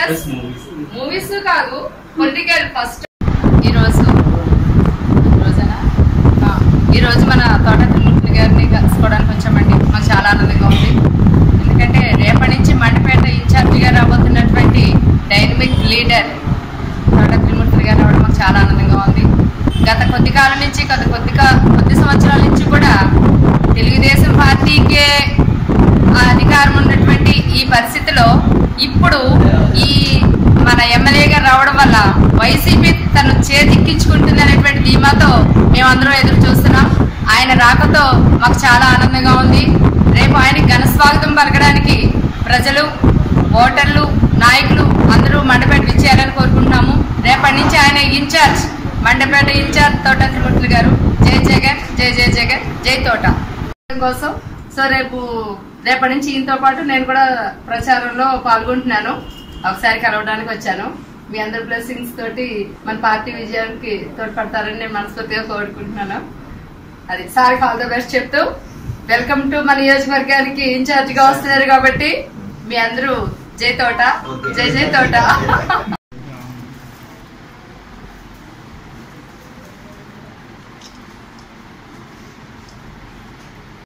yes movies movies కాదు political first ఈరోజు రోజనా ఆ, ఈరోజు మన తోట తిరుమూర్తి గారిని కలుసుకోవడానికి వచ్చామండి మాకు చాలా ఆనందంగా ఉంది ఎందుకంటే రేపటి నుంచి మండపేట ఇన్ఛార్జిగా రాబోతున్నటువంటి డైనమిక్ లీడర్ తోట త్రిమూర్తి గారు రావడం మాకు చాలా ఆనందంగా ఉంది గత కొద్ది కాలం నుంచి గత కొద్ది కా- కొద్ది సంవత్సరాల నుంచి కూడా తెలుగుదేశం పార్టీకే ఆ అధికారం ఉన్నటువంటి ఈ పరిస్థితిలో ఇప్పుడు ఈ మన ఎమ్మెల్యే గారు రావడం వల్ల వైసీపీ తను చేజిక్కించుకుంటుంది అనేటువంటి ధీమాతో మేమందరం ఎదురు చూస్తున్నాం ఆయన రాకతో మాకు చాలా ఆనందంగా ఉంది రేపు ఆయనకి ఘన స్వాగతం పలకడానికి ప్రజలు ఓటర్లు నాయకులు అందరూ మండపేట ఇచ్చేయాలని కోరుకుంటున్నాము రేపటి నుంచి ఆయన ఇన్ఛార్జ్ మండపేట ఇన్ఛార్జ్ తోట త్రిమూర్తులు గారు జై జగన్ జై జై జగన్ జై తోట కోసం సో రేపు రేపటి నుంచి ఈయనతో పాటు నేను కూడా ప్రచారంలో పాల్గొంటున్నాను ఒకసారి కలవడానికి వచ్చాను మీ అందరి బ్లెస్సింగ్స్ తోటి మన పార్టీ విజయానికి తోడ్పడతారని నేను మనస్ఫూర్తిగా కోరుకుంటున్నాను అది సార్ ఆల్ ద బెస్ట్ చెప్తూ వెల్కమ్ టు మన నియోజకవర్గానికి ఇన్ఛార్జ్ గా వస్తున్నారు కాబట్టి మీ అందరూ జై తోట జై జై తోట